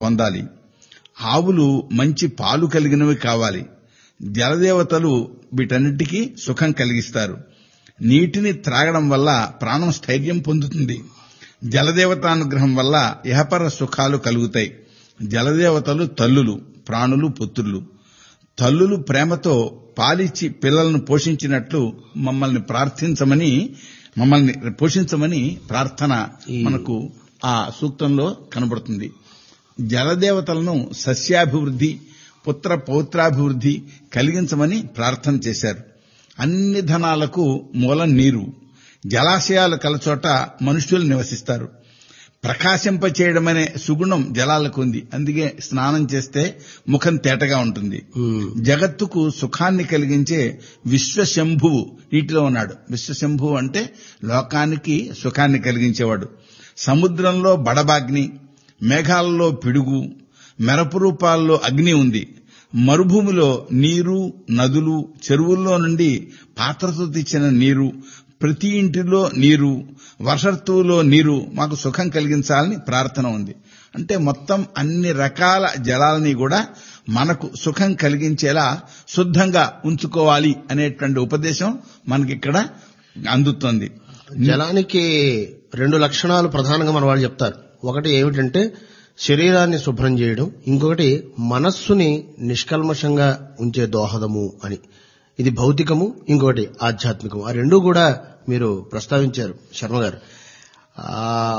పొందాలి ఆవులు మంచి పాలు కలిగినవి కావాలి జలదేవతలు వీటన్నిటికీ సుఖం కలిగిస్తారు నీటిని త్రాగడం వల్ల ప్రాణం స్థైర్యం పొందుతుంది జలదేవతానుగ్రహం వల్ల ఇహపర సుఖాలు కలుగుతాయి జలదేవతలు తల్లులు ప్రాణులు పుత్రులు తల్లులు ప్రేమతో పాలిచ్చి పిల్లలను పోషించినట్లు మమ్మల్ని ప్రార్థించమని మమ్మల్ని పోషించమని ప్రార్థన మనకు ఆ సూక్తంలో కనబడుతుంది జలదేవతలను సస్యాభివృద్ధి పుత్ర పౌత్రాభివృద్ధి కలిగించమని ప్రార్థన చేశారు అన్ని ధనాలకు మూలం నీరు జలాశయాలు కలచోట మనుష్యులు నివసిస్తారు ప్రకాశింపచేయడమనే సుగుణం జలాలకు ఉంది అందుకే స్నానం చేస్తే ముఖం తేటగా ఉంటుంది జగత్తుకు సుఖాన్ని కలిగించే విశ్వశంభువు నీటిలో ఉన్నాడు విశ్వశంభువు అంటే లోకానికి సుఖాన్ని కలిగించేవాడు సముద్రంలో బడబాగ్ని మేఘాలలో పిడుగు మెరపు రూపాల్లో అగ్ని ఉంది మరుభూమిలో నీరు నదులు చెరువుల్లో నుండి పాత్రతో తెచ్చిన నీరు ప్రతి ఇంటిలో నీరు వర్షత్తువులో నీరు మాకు సుఖం కలిగించాలని ప్రార్థన ఉంది అంటే మొత్తం అన్ని రకాల జలాలని కూడా మనకు సుఖం కలిగించేలా శుద్ధంగా ఉంచుకోవాలి అనేటువంటి ఉపదేశం మనకిక్కడ అందుతోంది జలానికి రెండు లక్షణాలు ప్రధానంగా మన వాళ్ళు చెప్తారు ఒకటి ఏమిటంటే శరీరాన్ని శుభ్రం చేయడం ఇంకొకటి మనస్సుని నిష్కల్మషంగా ఉంచే దోహదము అని ఇది భౌతికము ఇంకొకటి ఆధ్యాత్మికము ఆ రెండు కూడా మీరు ప్రస్తావించారు శర్మ గారు ఆ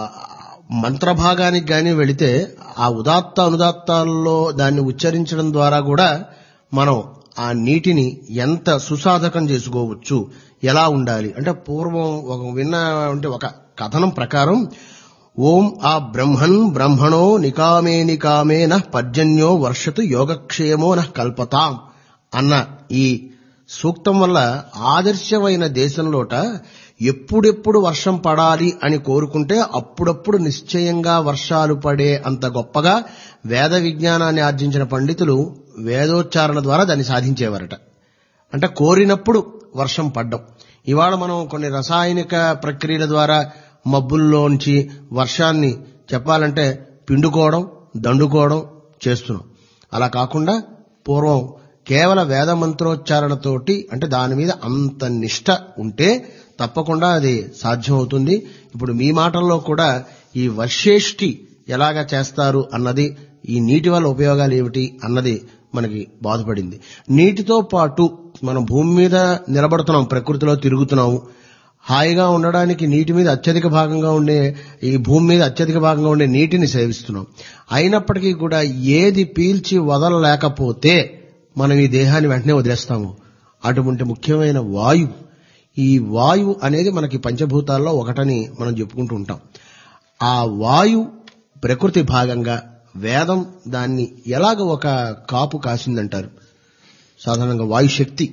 మంత్రభాగానికి గాని వెళితే ఆ ఉదాత్త అనుదాత్తాల్లో దాన్ని ఉచ్చరించడం ద్వారా కూడా మనం ఆ నీటిని ఎంత సుసాధకం చేసుకోవచ్చు ఎలా ఉండాలి అంటే పూర్వం ఒక విన్న అంటే ఒక కథనం ప్రకారం ఓం ఆ బ్రహ్మన్ బ్రహ్మణో నికామే నికామే నః పర్జన్యో వర్షతు యోగక్షేమో నః కల్పతాం అన్న ఈ సూక్తం వల్ల ఆదర్శమైన దేశంలోట ఎప్పుడెప్పుడు వర్షం పడాలి అని కోరుకుంటే అప్పుడప్పుడు నిశ్చయంగా వర్షాలు పడే అంత గొప్పగా వేద విజ్ఞానాన్ని ఆర్జించిన పండితులు వేదోచ్చారణ ద్వారా దాన్ని సాధించేవారట అంటే కోరినప్పుడు వర్షం పడ్డం ఇవాళ మనం కొన్ని రసాయనిక ప్రక్రియల ద్వారా మబ్బుల్లోంచి వర్షాన్ని చెప్పాలంటే పిండుకోవడం దండుకోవడం చేస్తున్నాం అలా కాకుండా పూర్వం కేవల వేద మంత్రోచ్చారణతోటి అంటే దాని మీద అంత నిష్ట ఉంటే తప్పకుండా అది సాధ్యమవుతుంది ఇప్పుడు మీ మాటల్లో కూడా ఈ వర్షేష్టి ఎలాగా చేస్తారు అన్నది ఈ నీటి వల్ల ఉపయోగాలు ఏమిటి అన్నది మనకి బాధపడింది నీటితో పాటు మనం భూమి మీద నిలబడుతున్నాం ప్రకృతిలో తిరుగుతున్నాము హాయిగా ఉండడానికి నీటి మీద అత్యధిక భాగంగా ఉండే ఈ భూమి మీద అత్యధిక భాగంగా ఉండే నీటిని సేవిస్తున్నాం అయినప్పటికీ కూడా ఏది పీల్చి వదలలేకపోతే మనం ఈ దేహాన్ని వెంటనే వదిలేస్తాము అటువంటి ముఖ్యమైన వాయువు ఈ వాయువు అనేది మనకి పంచభూతాల్లో ఒకటని మనం చెప్పుకుంటూ ఉంటాం ఆ వాయువు ప్రకృతి భాగంగా వేదం దాన్ని ఎలాగ ఒక కాపు కాసిందంటారు సాధారణంగా వాయుశక్తి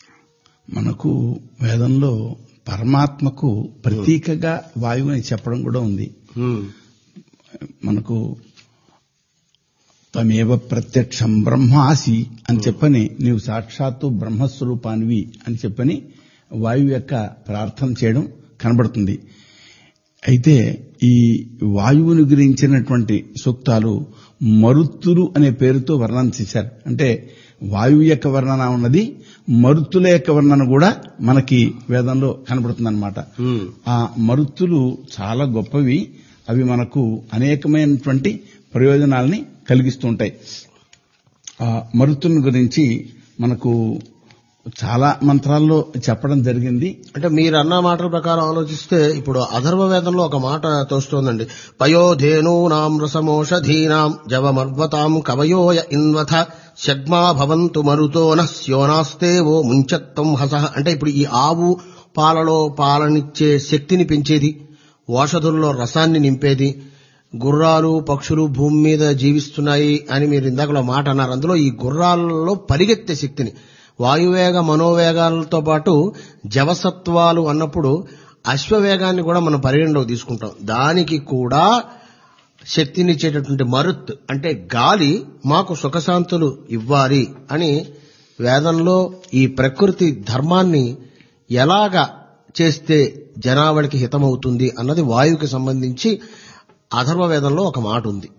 మనకు వేదంలో పరమాత్మకు ప్రతీకగా వాయువు అని చెప్పడం కూడా ఉంది హ్మ్. మనకు తమేవ ప్రత్యక్షం బ్రహ్మాసి అని చెప్పని నీవు సాక్షాత్తు బ్రహ్మస్వరూపానివి అని చెప్పని వాయువు యొక్క ప్రార్థన చేయడం కనబడుతుంది అయితే ఈ వాయువుని గురించినటువంటి సూక్తాలు మరుత్తులు అనే పేరుతో వర్ణన చేశారు అంటే వాయువు యొక్క వర్ణన ఉన్నది మరుత్తుల యొక్క వర్ణన కూడా మనకి వేదంలో కనబడుతుందన్నమాట హ్మ్. ఆ మరుత్తులు చాలా గొప్పవి అవి మనకు అనేకమైనటువంటి ప్రయోజనాలని కలిగిస్తూ ఉంటాయి ఆ మరుత్తుల గురించి మనకు చాలా మంత్రాల్లో చెప్పడం జరిగింది అంటే మీరు అన్న మాటల ప్రకారం ఆలోచిస్తే ఇప్పుడు అధర్వ వేదంలో ఒక మాట తోస్తోందండి పయోధేనూనాం రసమోషధీనాం జవమర్వతాం కవయోయ ఇన్వథ షగ్మా భవంతు మరుతోన స్యోనాస్తే ఓ ముంచత్తం హస అంటే ఇప్పుడు ఈ ఆవు పాలలో పాలనిచ్చే శక్తిని పెంచేది ఓషధుల్లో రసాన్ని నింపేది గుర్రాలు పక్షులు భూమి మీద జీవిస్తున్నాయి అని మీరు ఇందాకలో మాట అన్నారు అందులో ఈ గుర్రాలలో పరిగెత్తే శక్తిని వాయువేగ మనోవేగాలతో పాటు జవసత్వాలు అన్నప్పుడు అశ్వవేగాన్ని కూడా మనం పరిగణలోకి తీసుకుంటాం దానికి కూడా శక్తినిచ్చేటటువంటి మరుత్ అంటే గాలి మాకు సుఖశాంతులు ఇవ్వాలి అని వేదంలో ఈ ప్రకృతి ధర్మాన్ని ఎలాగా చేస్తే జనావళికి హితమవుతుంది అన్నది వాయువుకి సంబంధించి అథర్వ వేదంలో ఒక మాట ఉంది